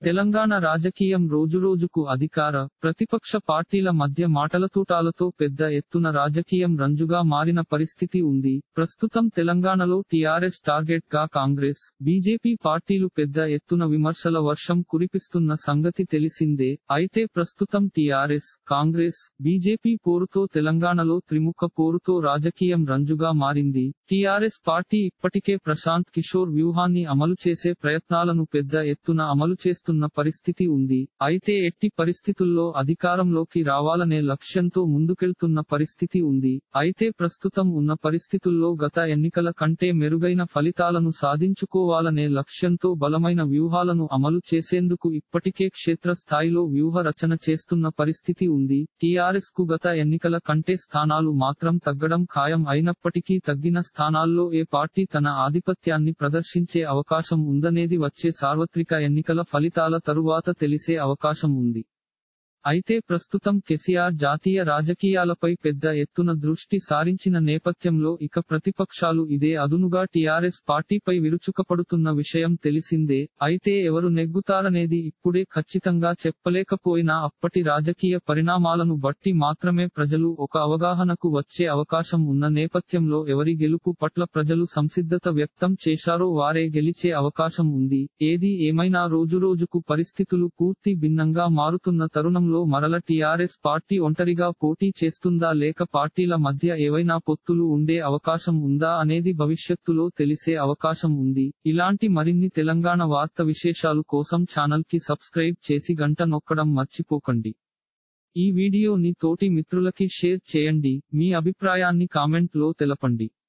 తెలంగాణ రాజకీయం రోజురోజుకు అధికార ప్రతిపక్ష పార్టీల మధ్య మాటలతూటాలతో పెద్ద ఎత్తున రాజకీయం రంజుగా మారిన పరిస్థితి ఉంది ప్రస్తుతం తెలంగాణలో టీఆర్ఎస్ టార్గెట్ గా కాంగ్రెస్ బీజేపీ పార్టీలు పెద్ద ఎత్తున విమర్శల వర్షం కురిపిస్తున్న సంగతి తెలిసిందే అయితే ప్రస్తుతం టీఆర్ఎస్ కాంగ్రెస్ బీజేపీ పోరుతో తెలంగాణలో త్రిముఖ పోరుతో రాజకీయం రంజుగా మారింది టీఆర్ఎస్ పార్టీ ఇప్పటికే ప్రశాంత్ కిషోర్ వ్యూహాన్ని అమలు చేసే ప్రయత్నాలను పెద్ద ఎత్తున అమలు చేస్తున్న పరిస్థితి ఉంది అయితే ఎట్టి పరిస్థితుల్లో అధికారంలోకి రావాలనే లక్ష్యంతో ముందుకెళ్తున్న పరిస్థితి ఉంది అయితే ప్రస్తుతం ఉన్న పరిస్థితుల్లో గత ఎన్నికల కంటే మెరుగైన ఫలితాలను సాధించుకోవాలనే లక్ష్యంతో బలమైన వ్యూహాలను అమలు చేసేందుకు ఇప్పటికే క్షేత్ర స్థాయిలో వ్యూహ రచన చేస్తున్న పరిస్థితి ఉంది టీఆర్ఎస్ కు గత ఎన్నికల కంటే స్థానాలు మాత్రం తగ్గడం ఖాయం అయినప్పటికీ తగ్గిన స్థానాల్లో ఏ పార్టీ తన ఆధిపత్యాన్ని ప్రదర్శించే అవకాశం ఉందనేది వచ్చే సార్వత్రిక ఎన్నికల ఫలితాల తరువాత తెలిసే అవకాశం ఉంది అయితే ప్రస్తుతం కెసిఆర్ జాతీయ రాజకీయాలపై పెద్ద ఎత్తున దృష్టి సారించిన నేపథ్యంలో ఇక ప్రతిపక్షాలు ఇదే అదునుగా టీఆర్ఎస్ పార్టీపై విరుచుకపడుతున్న విషయం తెలిసిందే అయితే ఎవరు నెగ్గుతారనేది ఇప్పుడే ఖచ్చితంగా చెప్పలేకపోయినా అప్పటి రాజకీయ పరిణామాలను బట్టి మాత్రమే ప్రజలు ఒక అవగాహనకు వచ్చే అవకాశం ఉన్న నేపథ్యంలో ఎవరి గెలుపు పట్ల ప్రజలు సంసిద్ధత వ్యక్తం చేశారో వారే గెలిచే అవకాశం ఉంది ఏది ఏమైనా రోజురోజుకు పరిస్థితులు పూర్తి భిన్నంగా మారుతున్న తరుణంలో మరల టీఆర్ఎస్ పార్టీ ఒంటరిగా పోటీ చేస్తుందా లేక పార్టీల మధ్య ఏవైనా పొత్తులు ఉండే అవకాశం ఉందా అనేది భవిష్యత్తులో తెలిసే అవకాశం ఉంది ఇలాంటి మరిన్ని తెలంగాణ వార్త విశేషాలు కోసం ఛానల్ కి సబ్స్క్రైబ్ చేసి గంట నొక్కడం మర్చిపోకండి ఈ వీడియోని తోటి మిత్రులకి షేర్ చేయండి మీ అభిప్రాయాన్ని కామెంట్ లో తెలపండి